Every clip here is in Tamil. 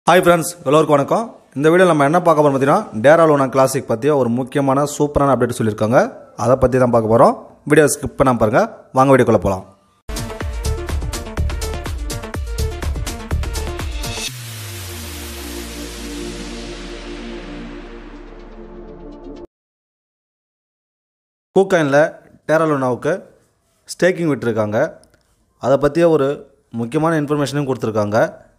ஹாய் ஃப்ரெண்ட்ஸ் எல்லோருக்கும் வணக்கம் இந்த வீடியோவில் நம்ம என்ன பார்க்க போகிறோம் பார்த்தீங்கன்னா டேரா லோனா கிளாசிக் பற்றிய ஒரு முக்கியமான சூப்பரான அப்டேட் சொல்லியிருக்காங்க அதை பற்றி தான் பார்க்க போகிறோம் வீடியோ ஸ்கிப் பண்ணாம பாருங்கள் வாங்க வீடியோக்குள்ளே போகலாம் கூக்காயினில் டேராலோனாவுக்கு ஸ்டேக்கிங் விட்டுருக்காங்க அதை பற்றிய ஒரு முக்கியமான இன்ஃபர்மேஷனும் கொடுத்துருக்காங்க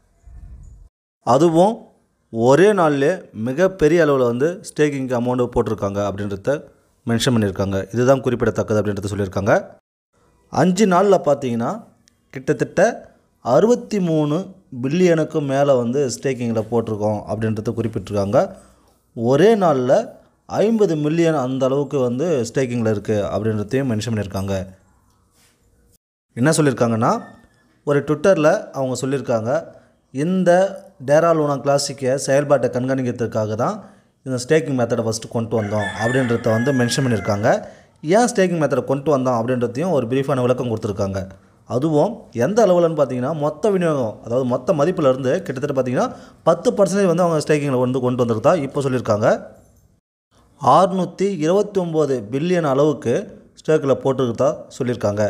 அதுவும் ஒரே நாள்லேயே மிகப்பெரிய அளவில் வந்து ஸ்டேக்கிங்க்கு அமௌண்ட்டு போட்டிருக்காங்க அப்படின்றத மென்ஷன் பண்ணியிருக்காங்க இதுதான் குறிப்பிடத்தக்கது அப்படின்றத சொல்லியிருக்காங்க அஞ்சு நாளில் பார்த்தீங்கன்னா கிட்டத்தட்ட அறுபத்தி மூணு பில்லியனுக்கும் மேலே வந்து ஸ்டேக்கிங்கில் போட்டிருக்கோம் அப்படின்றத குறிப்பிட்டிருக்காங்க ஒரே நாளில் ஐம்பது மில்லியன் அந்த அளவுக்கு வந்து ஸ்டேக்கிங்கில் இருக்குது அப்படின்றதையும் மென்ஷன் பண்ணியிருக்காங்க என்ன சொல்லியிருக்காங்கன்னா ஒரு ட்விட்டரில் அவங்க சொல்லியிருக்காங்க இந்த டேரா லூனா கிளாசிக்கை செயல்பாட்டை கண்காணிக்கிறதுக்காக தான் இந்த ஸ்டேக்கிங் மெத்தடை ஃபஸ்ட்டு கொண்டு வந்தோம் அப்படின்றத வந்து மென்ஷன் பண்ணியிருக்காங்க ஏன் ஸ்டேக்கிங் மெத்தடை கொண்டு வந்தோம் அப்படின்றதையும் ஒரு பிரீஃபான விளக்கம் கொடுத்துருக்காங்க அதுவும் எந்த அளவுலன்னு பார்த்தீங்கன்னா மொத்த விநியோகம் அதாவது மொத்த மதிப்புலேருந்து கிட்டத்தட்ட பார்த்தீங்கன்னா பத்து பர்சன்டேஜ் வந்து அவங்க ஸ்டேக்கிங்கில் வந்து கொண்டு வந்திருந்தா இப்போ சொல்லியிருக்காங்க ஆறுநூற்றி இருபத்தி ஒம்பது பில்லியன் அளவுக்கு ஸ்டேக்கில் போட்டுருக்கதா சொல்லியிருக்காங்க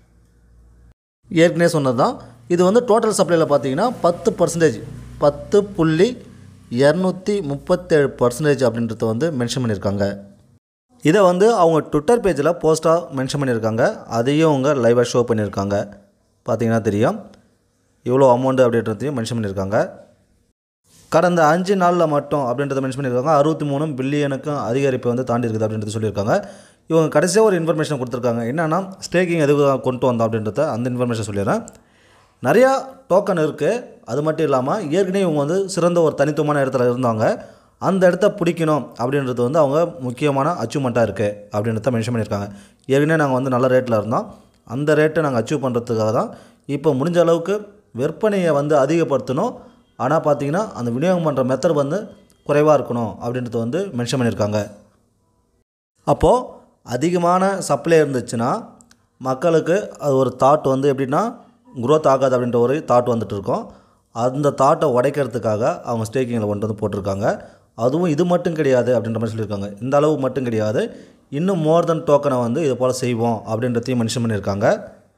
ஏற்கனவே சொன்னது தான் இது வந்து டோட்டல் சப்ளையில் பார்த்தீங்கன்னா பத்து பர்சன்டேஜ் பத்து புள்ளி இரநூத்தி முப்பத்தேழு பர்சன்டேஜ் அப்படின்றத வந்து மென்ஷன் பண்ணியிருக்காங்க இதை வந்து அவங்க ட்விட்டர் பேஜில் போஸ்ட்டாக மென்ஷன் பண்ணியிருக்காங்க அதையும் அவங்க லைவாக ஷோ பண்ணியிருக்காங்க பார்த்தீங்கன்னா தெரியும் இவ்வளோ அமௌண்ட்டு அப்படின்றதையும் மென்ஷன் பண்ணியிருக்காங்க கடந்த அஞ்சு நாளில் மட்டும் அப்படின்றத மென்ஷன் பண்ணியிருக்காங்க அறுபத்தி மூணு பில்லியனுக்கும் அதிகரிப்பு வந்து தாண்டி இருக்குது அப்படின்றது சொல்லியிருக்காங்க இவங்க கடைசியாக ஒரு இன்ஃபர்மேஷன் கொடுத்துருக்காங்க என்னென்னா ஸ்டேக்கிங் எதுக்கு கொண்டு வந்தோம் அப்படின்றத அந்த இன்ஃபர்மேஷன் சொல்லிடுறேன் நிறையா டோக்கன் இருக்குது அது மட்டும் இல்லாமல் ஏற்கனவே இவங்க வந்து சிறந்த ஒரு தனித்துவமான இடத்துல இருந்தாங்க அந்த இடத்த பிடிக்கணும் அப்படின்றது வந்து அவங்க முக்கியமான அச்சீவ்மெண்ட்டாக இருக்குது அப்படின்றத மென்ஷன் பண்ணியிருக்காங்க ஏற்கனவே நாங்கள் வந்து நல்ல ரேட்டில் இருந்தோம் அந்த ரேட்டை நாங்கள் அச்சீவ் பண்ணுறதுக்காக தான் இப்போ முடிஞ்ச அளவுக்கு விற்பனையை வந்து அதிகப்படுத்தணும் ஆனால் பார்த்தீங்கன்னா அந்த விநியோகம் பண்ணுற மெத்தட் வந்து குறைவாக இருக்கணும் அப்படின்றத வந்து மென்ஷன் பண்ணியிருக்காங்க அப்போது அதிகமான சப்ளை இருந்துச்சுன்னா மக்களுக்கு அது ஒரு தாட் வந்து எப்படின்னா குரோத் ஆகாது அப்படின்ற ஒரு தாட் வந்துட்டு இருக்கும் அந்த தாட்டை உடைக்கிறதுக்காக அவங்க ஸ்டேக்கிங்கில் கொண்டு வந்து போட்டிருக்காங்க அதுவும் இது மட்டும் கிடையாது அப்படின்ற மாதிரி சொல்லியிருக்காங்க இந்த அளவு மட்டும் கிடையாது இன்னும் மோர் தென் டோக்கனை வந்து இது போல் செய்வோம் அப்படின்றதையும் மென்ஷன் பண்ணியிருக்காங்க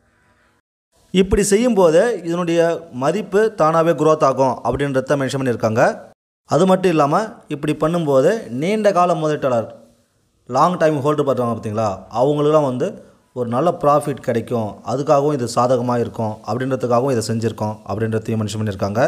இப்படி செய்யும்போது இதனுடைய மதிப்பு தானாகவே குரோத் ஆகும் அப்படின்றத மென்ஷன் பண்ணியிருக்காங்க அது மட்டும் இல்லாமல் இப்படி பண்ணும்போது நீண்ட கால முதலீட்டாளர் லாங் டைம் ஹோல்டு பண்ணுறாங்க பார்த்தீங்களா அவங்களுக்குலாம் வந்து ஒரு நல்ல ப்ராஃபிட் கிடைக்கும் அதுக்காகவும் இது சாதகமாக இருக்கும் அப்படின்றதுக்காகவும் இதை செஞ்சுருக்கோம் அப்படின்றதையும் மென்ஷன் பண்ணியிருக்காங்க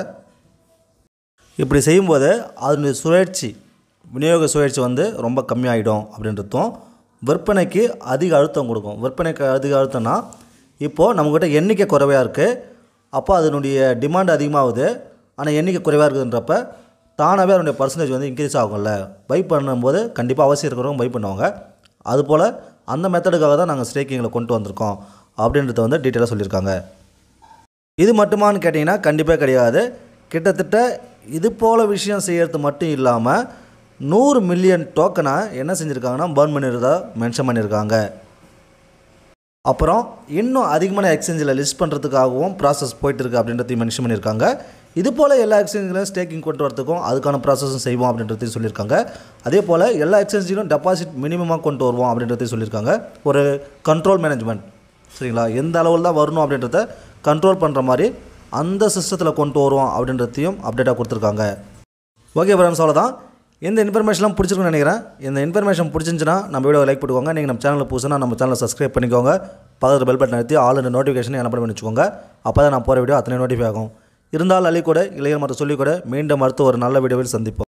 இப்படி செய்யும்போது அதனுடைய சுழற்சி விநியோக சுழற்சி வந்து ரொம்ப கம்மியாயிடும் அப்படின்றதும் விற்பனைக்கு அதிக அழுத்தம் கொடுக்கும் விற்பனைக்கு அதிக அழுத்தம்னா இப்போது நம்மக்கிட்ட எண்ணிக்கை குறைவாக இருக்குது அப்போ அதனுடைய டிமாண்ட் அதிகமாகுது ஆனால் எண்ணிக்கை குறைவாக இருக்குதுன்றப்ப தானாகவே அதனுடைய பர்சன்டேஜ் வந்து இன்க்ரீஸ் ஆகும்ல பை பண்ணும்போது கண்டிப்பாக அவசியம் இருக்கிறவங்க பை பண்ணுவாங்க அதுபோல் அந்த மெத்தடுக்காக தான் நாங்கள் ஸ்டேக்கிங்கில் கொண்டு வந்திருக்கோம் அப்படின்றத வந்து டீட்டெயிலாக சொல்லியிருக்காங்க இது மட்டுமான்னு கேட்டிங்கன்னா கண்டிப்பாக கிடையாது கிட்டத்தட்ட இது போல் விஷயம் செய்கிறது மட்டும் இல்லாமல் நூறு மில்லியன் டோக்கனை என்ன செஞ்சுருக்காங்கன்னா பர்ன் பண்ணியிருந்தா மென்ஷன் பண்ணியிருக்காங்க அப்புறம் இன்னும் அதிகமான எக்ஸ்சேஞ்சில் லிஸ்ட் பண்ணுறதுக்காகவும் ப்ராசஸ் போயிட்டுருக்கு அப்படின்றதையும் மென்ஷன் பண்ணியிருக்காங்க இது போல் எல்லா எக்ஸ்சேஞ்சிலும் ஸ்டேக்கிங் கொண்டு வரதுக்கும் அதுக்கான ப்ராசஸும் செய்வோம் அப்படின்றதையும் சொல்லியிருக்காங்க அதே போல் எல்லா எக்ஸ்சேஞ்சிலும் டெபாசிட் மினிமமாக கொண்டு வருவோம் அப்படின்றதையும் சொல்லியிருக்காங்க ஒரு கண்ட்ரோல் மேனேஜ்மெண்ட் சரிங்களா எந்த அளவில் தான் வரணும் அப்படின்றத கண்ட்ரோல் பண்ணுற மாதிரி அந்த சிஸ்டத்தில் கொண்டு வருவோம் அப்படின்றதையும் அப்டேட்டாக கொடுத்துருக்காங்க ஓகே ஃப்ரெண்ட்ஸ் அவ்வளோதான் இந்த இன்ஃபர்மேஷன்லாம் பிடிச்சிருக்குன்னு நினைக்கிறேன் இந்த இன்ஃபர்மேஷன் பிடிச்சிருந்துச்சுன்னா நம்ம வீடியோ லைக் பண்ணிக்கோங்க நீங்கள் நம்ம சேனலில் புதுசுனா நம்ம சேனலை சப்ஸ்கிரைப் பண்ணிக்கோங்க பக்கத்தில் பெல் பட்டன் அழுத்தி ஆல் இந்த நோட்டிஃபிகேஷன் என்ன பண்ணி வச்சுக்கோங்க அப்போ தான் நான் போகிற வீடியோ அத்தனை நோட்டிஃபை ஆகும் இருந்தால் அள்ளி கூட இளைஞர் மற்றும் சொல்லிக் கூட மீண்டும் அடுத்து ஒரு நல்ல வீடியோவில் சந்திப்போம்